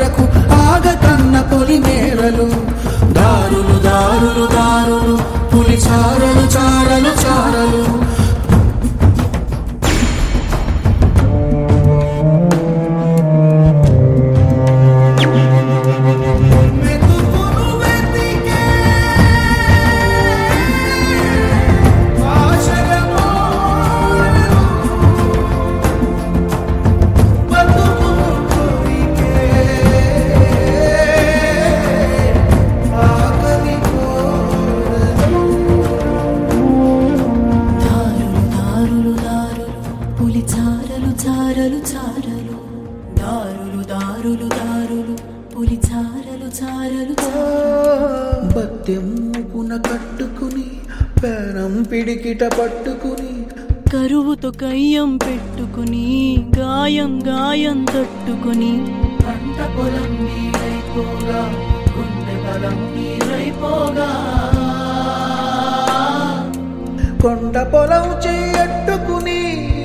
వరకు ఆగకన్న పొలి మేరలు దారులు దారులు దారులు పులి చారలు చారలు చారలు వెతుకును వెతికే ఆశల మోడలు బతుకును కోరికే ఆకలి కోరలు దారులు దారులు దారులు పులి చారలు చారలు చారలు దారులు దారులు దారులు పులి చారలు చారలు చారలు బత్తెమ్ముపున కట్టుకుని పేరం పిడికిట పట్టుకుని కరువుతో కయ్యం పెట్టుకుని గాయం గాయం తట్టుకుని పంట పొలం నీరైపోగా గుండె బలం నీరైపోగా కొండ పొలం చేయట్టుకుని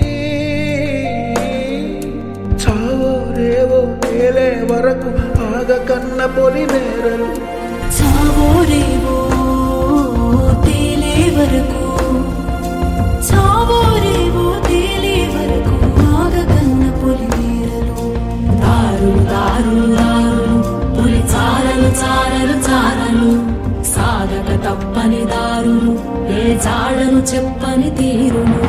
చావో రేవో తేలే వరకు ఆగకన్న పొలి మేరలు చావో రేవో తేలే వరకు చావో రేవో తేలే వరకు ఆగకన్న పులి నీరలు దారులు దారులు దారులు పులి చారలు చారలు చారలు సాగక తప్పని దారులు ఏ జాడను చెప్పని తీరును